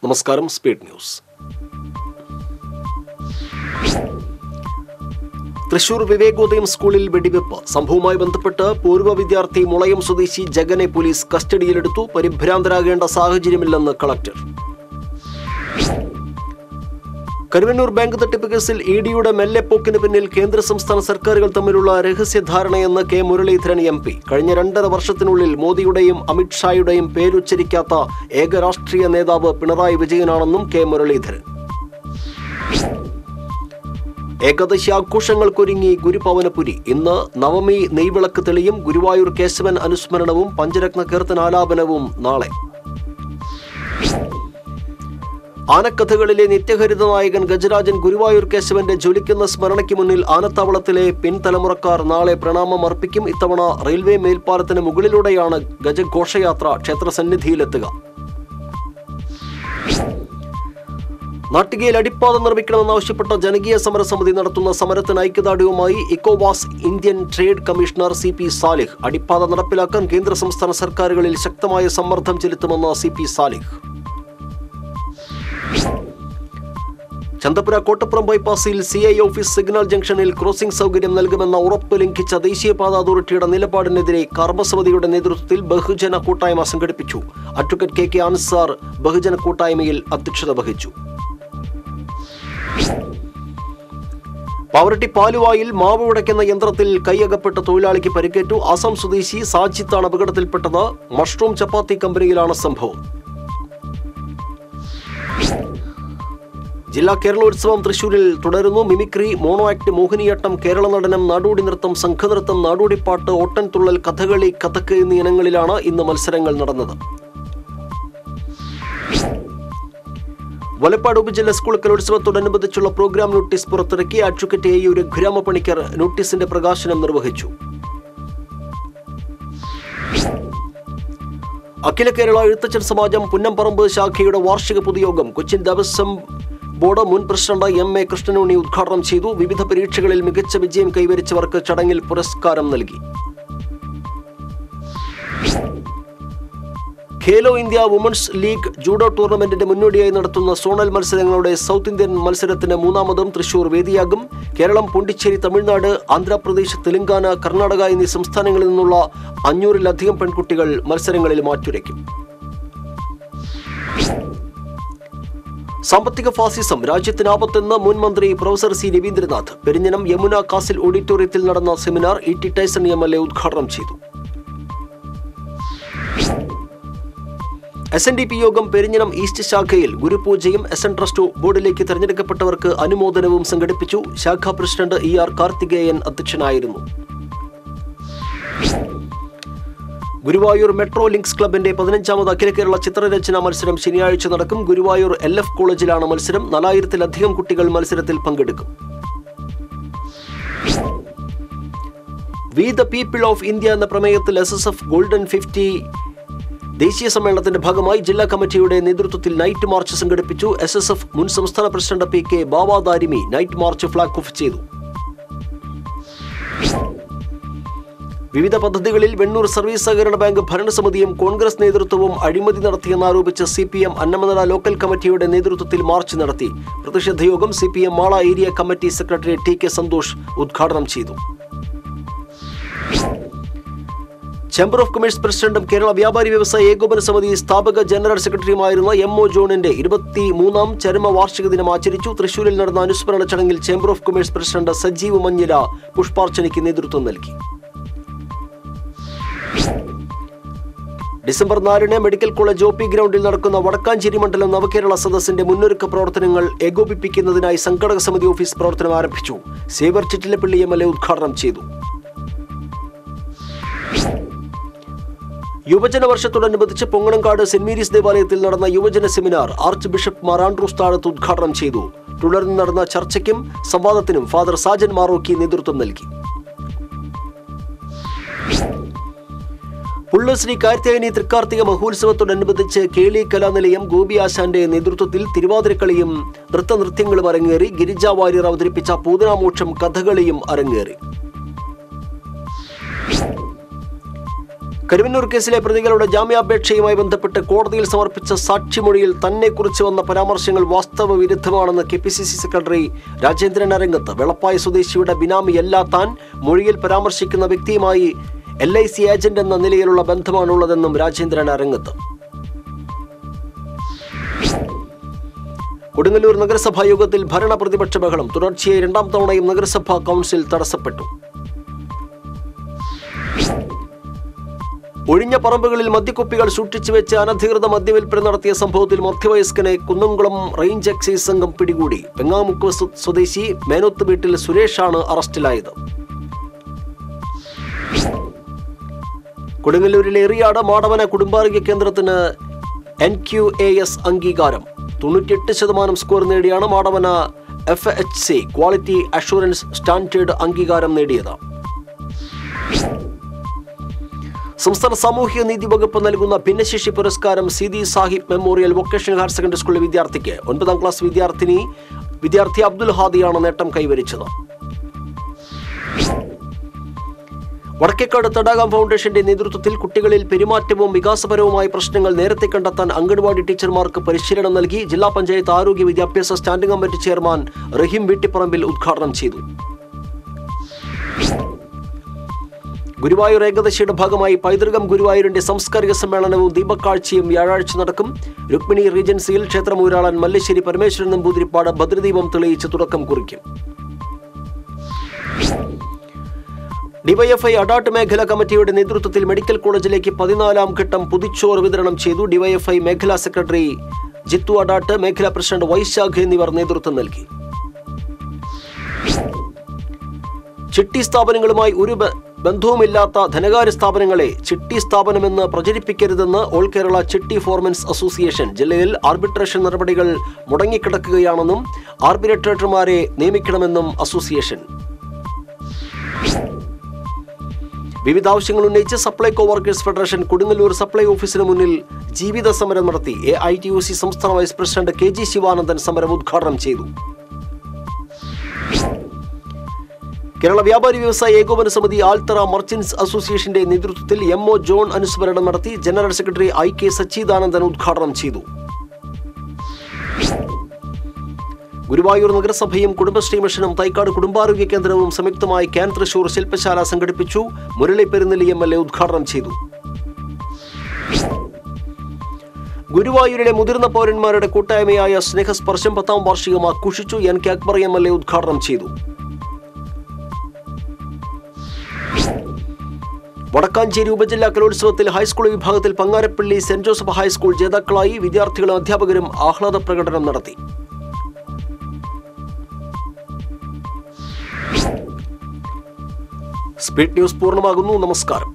നമസ്കാരം speed news Thrissur Vivekodayam സ്കൂളിൽ വെടിവെപ്പ് സംഭവവുമായി ബന്ധപ്പെട്ട് പൂർവ്വ വിദ്യാർത്ഥി മുളയം സ്വദേശി ജഗനെ പോലീസ് കസ്റ്റഡിയിലെടുത്തു പരിഭ്രാന്തരാകേണ്ട സാഹചര്യമില്ലെന്ന് കളക്ടർ കരുവന്നൂർ ബാങ്ക് തട്ടിപ്പ് കേസിൽ ഇ ഡിയുടെ മെല്ലെപ്പോക്കിന് പിന്നിൽ കേന്ദ്ര സംസ്ഥാന സർക്കാരുകൾ തമ്മിലുള്ള രഹസ്യധാരണയെന്ന് കെ മുരളീധരൻ എം പി കഴിഞ്ഞ രണ്ടര വർഷത്തിനുള്ളിൽ മോദിയുടെയും അമിത്ഷായുടെയും പേരുച്ചരിക്കാത്ത ഏക രാഷ്ട്രീയ നേതാവ് പിണറായി വിജയനാണെന്നും കെ മുരളീധരൻ ഏകാദശി ആഘോഷങ്ങൾക്കൊരുങ്ങി ഗുരുപവനപുരി ഇന്ന് നവമി നെയ്വിളക്ക് തെളിയും ഗുരുവായൂർ കേശവൻ അനുസ്മരണവും പഞ്ചരത്ന കീർത്തനാലാപനവും നാളെ ആനക്കഥകളിലെ നിത്യഹരിത നായകൻ ഗജരാജൻ ഗുരുവായൂർ കേശവന്റെ ജ്വലിക്കുന്ന സ്മരണയ്ക്ക് മുന്നിൽ ആനത്താവളത്തിലെ പിൻതലമുറക്കാർ നാളെ പ്രണാമം അർപ്പിക്കും ഇത്തവണ റെയിൽവേ മേൽപ്പാലത്തിന് മുകളിലൂടെയാണ് ഗജഘോഷയാത്ര ക്ഷേത്രസന്നിധിയിലെത്തുക നാട്ടികയിൽ അടിപ്പാത നിർമ്മിക്കണമെന്നാവശ്യപ്പെട്ട ജനകീയ സമരസമിതി നടത്തുന്ന സമരത്തിന് ഐക്യദാർഢ്യവുമായി ഇക്കോവാസ് Indian trade commissioner C P Salih അടിപ്പാത നടപ്പിലാക്കാൻ കേന്ദ്ര സംസ്ഥാന സർക്കാരുകളിൽ ശക്തമായ സമ്മർദ്ദം ചെലുത്തുമെന്ന് സി പി സാലിഹ് ചന്തപുര കോട്ടപ്പുറം ബൈപ്പാസിൽ സി ഐ ഓഫീസ് സിഗ്നൽ ജംഗ്ഷനിൽ ക്രോസിംഗ് സൗകര്യം നൽകുമെന്ന ഉറപ്പ് ലംഘിച്ച ദേശീയപാത അതോറിറ്റിയുടെ നിലപാടിനെതിരെ കർമ്മസമിതിയുടെ നേതൃത്വത്തിൽ ബഹുജന കൂട്ടായ്മ സംഘടിപ്പിച്ചു അഡ്വക്കേറ്റ് കെ കെ അൻസാർ ബഹുജന കൂട്ടായ്മയിൽ അധ്യക്ഷത വഹിച്ചു പാവറട്ടി പാലുവായിൽ മാവ് ഉടയ്ക്കുന്ന യന്ത്രത്തിൽ കൈയകപ്പെട്ട തൊഴിലാളിക്ക് പരിക്കേറ്റു അസം സ്വദേശി സാജിത്താണ് അപകടത്തിൽപ്പെട്ടത് മഷ്റൂം ചപ്പാത്തി കമ്പനിയിലാണ് സംഭവം ജില്ലാ കേരളോത്സവം തൃശൂരിൽ തുടരുന്നു mimicry mono act Mohiniyattam Kerala Natanam നാടോടി നൃത്തം സംഘനൃത്തം നാടോടിപ്പാട്ട് ഓട്ടൻതുള്ളൽ കഥകളി കഥക്ക് എന്നീ ഇനങ്ങളിലാണ് ഇന്ന് മത്സരങ്ങൾ നടന്നത് വലപ്പാട് ഉപജില്ല സ്കൂൾ കലോത്സവത്തോടനുബന്ധിച്ചുള്ള പ്രോഗ്രാം നോട്ടീസ് പുറത്തിറക്കി advocate A U Raghurama Panicker നോട്ടീസിന്റെ പ്രകാശനം നിർവഹിച്ചു അഖില കേരള എഴുത്തച്ഛൻ സമാജം പുന്നംപറമ്പ് ശാഖയുടെ വാർഷിക പൊതുയോഗം കൊച്ചിൻ ദേവസ്വം ബോർഡ് മുൻ പ്രസിഡന്റ് എം എ കൃഷ്ണനുണ്ണി ഉദ്ഘാടനം ചെയ്തു വിവിധ പരീക്ഷകളിൽ മികച്ച വിജയം കൈവരിച്ചവർക്ക് ചടങ്ങിൽ പുരസ്കാരം നൽകി Khelo India women's league judo ടൂർണമെന്റിന്റെ മുന്നോടിയായി നടത്തുന്ന സോണൽ മത്സരങ്ങളുടെ സൗത്ത് ഇന്ത്യൻ മത്സരത്തിന് മൂന്നാമതും തൃശൂർ വേദിയാകും കേരളം പോണ്ടിച്ചേരി തമിഴ്നാട് ആന്ധ്രാപ്രദേശ് തെലങ്കാന കർണാടക എന്നീ സംസ്ഥാനങ്ങളിൽ നിന്നുള്ള അഞ്ഞൂറിലധികം പെൺകുട്ടികൾ മത്സരങ്ങളിൽ മാറ്റുരയ്ക്കും സാമ്പത്തിക ഫാസിസം രാജ്യത്തിന് ആപത്തെന്ന് മുൻ മന്ത്രി professor C Raveendranath Perinjanam Yamuna castle ഓഡിറ്റോറിയത്തിൽ നടന്ന seminar E T Tyson M L A ഉദ്ഘാടനം ചെയ്തു എസ് എൻ ഡി പി യോഗം പെരിഞ്ഞനം ഈസ്റ്റ് ശാഖയിൽ ഗുരുപൂജയും എസ് എൻ ട്രസ്റ്റ് ബോർഡിലേക്ക് തെരഞ്ഞെടുക്കപ്പെട്ടവർക്ക് അനുമോദനവും സംഘടിപ്പിച്ചു ശാഖാ പ്രസിഡന്റ് ഇ ആർ കാർത്തികേയൻ അധ്യക്ഷനായിരുന്നു ഗുരുവായൂർ മെട്രോ ലിങ്ക്സ് ക്ലബിന്റെ പതിനഞ്ചാമത് അഖില കേരള ചിത്രരചനാ മത്സരം ശനിയാഴ്ച നടക്കും ഗുരുവായൂർ എൽ എഫ് കോളേജിലാണ് മത്സരം നാലായിരത്തിലധികം കുട്ടികൾ മത്സരത്തിൽ പങ്കെടുക്കും we the people of India എന്ന പ്രമേയത്തിൽ S S F golden fifty ദേശീയ സമ്മേളനത്തിന്റെ ഭാഗമായി ജില്ലാ കമ്മിറ്റിയുടെ നേതൃത്വത്തിൽ നൈറ്റ് മാർച്ച് സംഘടിപ്പിച്ചു എസ് എസ് എഫ് മുൻ സംസ്ഥാന president P K Baba Darimi night march flag off ചെയ്തു വിവിധ പദ്ധതികളിൽ വെണ്ണൂർ സർവീസ് സഹകരണ ബാങ്ക് ഭരണസമിതിയും കോൺഗ്രസ് നേതൃത്വവും അഴിമതി നടത്തിയെന്നാരോപിച്ച് C P M Annamanada local കമ്മിറ്റിയുടെ നേതൃത്വത്തിൽ മാർച്ച് നടത്തി പ്രതിഷേധ യോഗം C P M Mala area committee secretary T K Santhosh ഉദ്ഘാടനം ചെയ്തു ചേംബർ ഓഫ് കൊമേഴ്സ് പ്രസിഡന്റും കേരള വ്യാപാരി വ്യവസായ ഏകോപന സമിതി സ്ഥാപക ജനറൽ സെക്രട്ടറിയുമായിരുന്ന എം ഒ ജോണിന്റെ ഇരുപത്തി മൂന്നാം ചരമ വാർഷിക ദിനം ആചരിച്ചു തൃശൂരിൽ നടന്ന അനുസ്മരണ ചടങ്ങിൽ chamber of commerce president Sajeev Manjila പുഷ്പാർച്ചനയ്ക്ക് നേതൃത്വം നൽകി ഡിസംബർ നാലിന് മെഡിക്കൽ കോളേജ് ഒ പി ഗ്രൗണ്ടിൽ നടക്കുന്ന വടക്കാഞ്ചേരി മണ്ഡലം നവകേരള സദസ്സിന്റെ മുന്നൊരുക്ക പ്രവർത്തനങ്ങൾ ഏകോപിപ്പിക്കുന്നതിനായി സംഘടക സമിതി ഓഫീസ് പ്രവർത്തനം ആരംഭിച്ചു Xavier Chittilappilly M L A ഉദ്ഘാടനം ചെയ്തു യുവജന വർഷത്തോടനുബന്ധിച്ച് പൊങ്ങണങ്കാട് സെന്റ് മേരീസ് ദേവാലയത്തിൽ നടന്ന യുവജന seminar archbishop Mar Andrews Thazhath ഉദ്ഘാടനം ചെയ്തു തുടർന്ന് നടന്ന ചർച്ചയ്ക്കും സംവാദത്തിനും ഫാദർ സാജൻ മാറോക്കി നേതൃത്വം നൽകി പുള്ളു ശ്രീ കാർത്തികനി തൃക്കാർത്തിക മഹോത്സവത്തോടനുബന്ധിച്ച് കേളി കലാനിലയം ഗോപി ആശാന്റെ നേതൃത്വത്തിൽ തിരുവാതിരക്കളിയും നൃത്തനൃത്യങ്ങളും അരങ്ങേറി ഗിരിജ വാര്യർ അവതരിപ്പിച്ച പൂതനാമോക്ഷം കഥകളിയും അരങ്ങേറി കരുവന്നൂർ കേസിലെ പ്രതികളുടെ ജാമ്യാപേക്ഷയുമായി ബന്ധപ്പെട്ട് കോടതിയിൽ സമർപ്പിച്ച സാക്ഷിമൊഴിയിൽ തന്നെക്കുറിച്ച് വന്ന പരാമർശങ്ങൾ വാസ്തവ വിരുദ്ധമാണെന്ന് K P C C secretary Rajendran Arangath Velappaya സ്വദേശിയുടെ ബിനാമിയല്ല താൻ മൊഴിയിൽ പരാമർശിക്കുന്ന വ്യക്തിയുമായി എൽ ഐ സി ഏജന്റ് എന്ന നിലയിലുള്ള ബന്ധമാണുള്ളതെന്നും രാജേന്ദ്രൻ അരങ്ങത്ത് കൊടുങ്ങല്ലൂർ നഗരസഭാ യോഗത്തിൽ ഭരണ പ്രതിപക്ഷ ബഹളം തുടർച്ചയായി രണ്ടാം തവണയും നഗരസഭാ കൗൺസിൽ തടസ്സപ്പെട്ടു ഒഴിഞ്ഞ പറമ്പുകളിൽ മദ്യക്കുപ്പികൾ സൂക്ഷിച്ചു വെച്ച് അനധികൃത മദ്യവിൽപ്പന നടത്തിയ സംഭവത്തിൽ മധ്യവയസ്കനെ കുന്നംകുളം റേഞ്ച് എക്സൈസ് സംഘം പിടികൂടി പെങ്ങാമുക്ക് സ്വ- സ്വദേശി മേനോത്ത് വീട്ടിൽ സുരേഷാണ് അറസ്റ്റിലായത് കൊടുങ്ങല്ലൂരിലെ എറിയാട് മാടവന കുടുംബാരോഗ്യ കേന്ദ്രത്തിന് എൻ ക്യു എ എസ് അംഗീകാരം തൊണ്ണൂറ്റിയെട്ട് ശതമാനം സ്കോർ നേടിയാണ് Madavana F H C quality assurance standard അംഗീകാരം നേടിയത് സംസ്ഥാന സാമൂഹ്യ നീതി വകുപ്പ് നൽകുന്ന ഭിന്നശേഷി പുരസ്കാരം Sidi Sahib memorial vocational higher secondary സ്കൂളിലെ വിദ്യാർത്ഥിക്ക് ഒൻപതാം ക്ലാസ് വിദ്യാർത്ഥിനി വിദ്യാർത്ഥി അബ്ദുൽ ഹാദിയാണ് നേട്ടം കൈവരിച്ചത് വടക്കേക്കാട് തടാകം ഫൗണ്ടേഷന്റെ നേതൃത്വത്തിൽ കുട്ടികളിൽ പെരുമാറ്റവും വികാസപരവുമായ പ്രശ്നങ്ങൾ നേരത്തെ കണ്ടെത്താൻ അംഗൻവാടി ടീച്ചർമാർക്ക് പരിശീലനം നൽകി ജില്ലാ പഞ്ചായത്ത് ആരോഗ്യ വിദ്യാഭ്യാസ standing committee chairman Rahim Veettipparambil ഉദ്ഘാടനം ചെയ്തു ഗുരുവായൂർ ഏകദശിയുടെ ഭാഗമായി പൈതൃകം ഗുരുവായൂരിന്റെ സാംസ്കാരിക സമ്മേളനവും ദീപക്കാഴ്ചയും വ്യാഴാഴ്ച നടക്കും രുക്മിണി റീജൻസിയിൽ ക്ഷേത്രമൂരാളൻ മല്ലശ്ശേരി പരമേശ്വരൻ നമ്പൂതിരിപ്പാട് ഭദ്രദീപം തെളിയിച്ച് തുടക്കം കുറിക്കും ഡിവൈഎഫ്ഐ അഡാട്ട് മേഖലാ കമ്മിറ്റിയുടെ നേതൃത്വത്തിൽ മെഡിക്കൽ കോളേജിലേക്ക് പതിനാലാം ഘട്ടം പുതിച്ചോറ് വിതരണം ചെയ്തു ഡിവൈഎഫ്ഐ മേഖലാ സെക്രട്ടറി ജിത്തു അഡാട്ട് മേഖലാ പ്രസിഡന്റ് വൈശാഖ് എന്നിവർ നേതൃത്വം നൽകി ചിട്ടി സ്ഥാപനങ്ങളുമായി ഒരു ബ- ബന്ധവുമില്ലാത്ത ധനകാര്യ സ്ഥാപനങ്ങളെ ചിട്ടി സ്ഥാപനമെന്ന് പ്രചരിപ്പിക്കരുതെന്ന് ഓൾ കേരള ചിട്ടി ഫോർമൻസ് അസോസിയേഷൻ ജില്ലയിൽ ആർബിട്രേഷൻ നടപടികൾ മുടങ്ങിക്കിടക്കുകയാണെന്നും ആർബിട്രേറ്റർമാരെ നിയമിക്കണമെന്നും അസോസിയേഷൻ വിവിധ ആവശ്യങ്ങൾ ഉന്നയിച്ച് Supplyco workers federation Kodungallur supply ഓഫീസിന് മുന്നിൽ ജീവിത സമരം നടത്തി A I T U C സംസ്ഥാന vice president K G Sivanandan സമരം ഉദ്ഘാടനം ചെയ്തു കേരള വ്യാപാരി വ്യവസായ ഏകോപന സമിതി ആൽത്തറ മർച്ചന്റ്സ് അസോസിയേഷന്റെ നേതൃത്വത്തിൽ എം ഒ ജോൺ അനുസ്മരണം നടത്തി general secretary I K Sachidanandan ഉദ്ഘാടനം ചെയ്തു ഗുരുവായൂർ നഗരസഭയും കുടുംബശ്രീ മിഷനും തൈക്കാട് കുടുംബാരോഗ്യ കേന്ദ്രവും സംയുക്തമായി ക്യാൻ തൃശൂർ ശില്പശാല സംഘടിപ്പിച്ചു Murali Perunelli M L A ഉദ്ഘാടനം ചെയ്തു ഗുരുവായൂരിലെ മുതിർന്ന പൗരന്മാരുടെ കൂട്ടായ്മയായ സ്നേഹസ്പർശം പത്താം വാർഷികം ആഘോഷിച്ചു N K Akbar M L A ഉദ്ഘാടനം ചെയ്തു വടക്കാഞ്ചേരി ഉപജില്ലാ കലോത്സവത്തിൽ ഹൈസ്കൂൾ വിഭാഗത്തിൽ പങ്ങാരപ്പള്ളി സെന്റ് ജോസഫ് ഹൈസ്കൂൾ ജേതാക്കളായി വിദ്യാർത്ഥികളും അധ്യാപകരും ആഹ്ലാദ പ്രകടനം നടത്തി സ്പീഡ് ന്യൂസ് പൂർണ്ണമാകുന്നു നമസ്കാരം